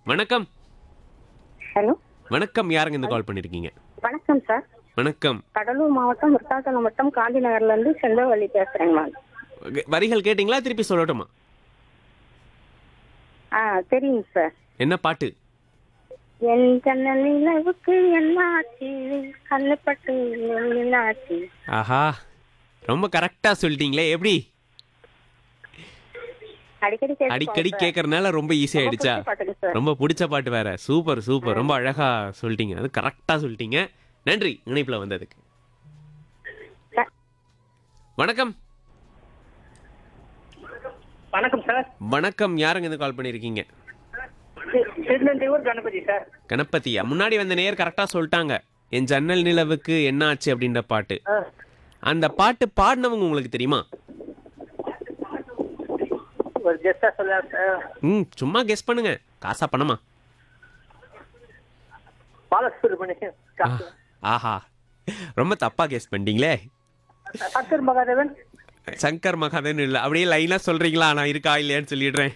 வணக்கம் ஹலோ வணக்கம் யாருங்க இந்த கால் பண்ணிருக்கீங்க வணக்கம் சார் வணக்கம் கடலூர் மாவட்டம் விருத்தாச்சலம் வட்டம் காந்தி நகர்ல இருந்து செந்தவள்ளி பேசுறேங்க மேம் க- வரிகள் கேட்டிங்களா திருப்பி சொல்லட்டுமா ஆ தெரியுங்க சார் என்ன பாட்டு என் ஜன்னல் நிலவுக்கு என்ன ஆச்சு கண்ணுப்பட்டு என்ன ஆச்சு ஆஹா ரொம்ப கரெக்டா சொல்லிட்டீங்களே எப்படி அடிக்கடி கேட்போம் அடிக்கடி சார். கேட்கறதுனால ரொம்ப ஈஸி ரொம்ப ஆயிடுச்சா பிடிச்ச பாட்டுங்க சார். ரொம்ப பிடிச்ச பாட்டு வேற சூப்பர் சூப்பர் ரொம்ப அழகா சொல்லிட்டீங்க அது கரெக்டா சொல்லிட்டீங்க நன்றி இணைப்புல வந்ததுக்கு சார். வணக்கம் வணக்கம் சார் வணக்கம் யாருங்க இந்த கால் பண்ணிருக்கீங்க திருநெல்வேலூர் கணபதி சார் கணபதியா முன்னாடி வந்த நேயர் கரெக்டா சொல்லிட்டாங்க என் ஜன்னல் நிலவுக்கு என்ன ஆச்சு அப்படின்ற பாட்டு அந்த பாட்டு பாடினவங்க உங்களுக்கு தெரியுமா ஒரு ஜெஸ்டா சொல்ல சார் ம் சும்மா கெஸ் பண்ணுங்க காசா பணமா பாலசுப்ரமணியன் ஆ, ஆஹா ரொம்ப தப்பா கெஸ் பண்ணிட்டீங்களே சங்கர் மகாதேவன் சங்கர் மகாதேவன் இல்லை அப்படியே லைனா சொல்றீங்களா நான் இருக்கா இல்லையான்னு சொல்லிடுறேன்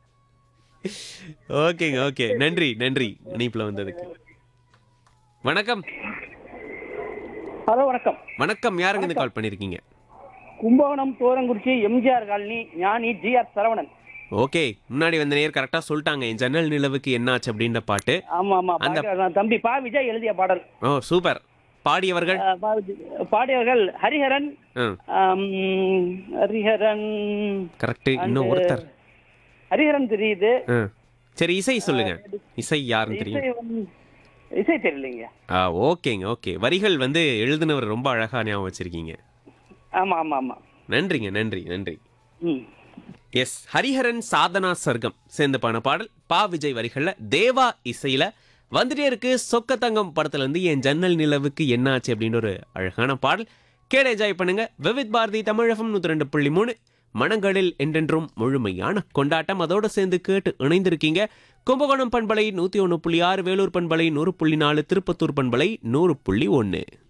ஓகேங்க ஓகே நன்றி நன்றி இணைப்புல வந்ததுக்கு வணக்கம் ஹலோ வணக்கம் வணக்கம் யாருங்க இந்த கால் பண்ணிருக்கீங்க Kumbakonam Thorangurichi MGR colony Gnani G R Saravanan okay முன்னாடி வந்த நேர் கரெக்டா சொல்லிட்டாங்க என் ஜன்னல் நிலவுக்கு என்னாச்சு அப்படின்ற பாட்டு ஆமா ஆமா அந்த- பாக்க- நான் தம்பி பா விஜய் எழுதிய பாடல் ஓ சூப்பர் பாடியவர்கள் அஹ், பா விஜய். பாடியவர்கள் ஹரிஹரன் ம் ஆம், ஹரிஹரன் கரெக்ட் இன்னும் அந்த- ஒருத்தர் ஹரிஹரன் தெரியுது ஆ. சரி இசை சொல்லுங்க இசை யாருன்னு இசை தெரியும் வந்து- இசை தெரியலைங்க ஆ ஓகேங்க ஓகே வரிகள் வந்து எழுதுனவர் ரொம்ப அழகா ஞாபகம் வச்சிருக்கீங்க ஆமா ஆமா ஆமா நன்றிங்க நன்றி நன்றி ம் எஸ் ஹரிஹரன் சாதனா சர்க்கம் சேர்ந்து பாடின பாடல் பா விஜய் வரிகள்ல தேவா இசையில வந்துட்டே இருக்கு சொக்க தங்கம் படத்துல இருந்து என் ஜன்னல் நிலவுக்கு என்ன ஆச்சு அப்படின்னு ஒரு அழகான பாடல் கேட என்ஜாய் பண்ணுங்க விவித் பாரதி தமிழகம் நூத்தி ரெண்டு புள்ளி மூணு மனங்களில் என்றென்றும் முழுமையான கொண்டாட்டம் அதோட சேர்ந்து கேட்டு இணைந்திருக்கீங்க கும்பகோணம் பண்பலை நூத்தி ஒன்று புள்ளி ஆறு வேலூர் பண்பலை நூறு புள்ளி நாலு திருப்பத்தூர் பண்பலை நூறு புள்ளி ஒன்று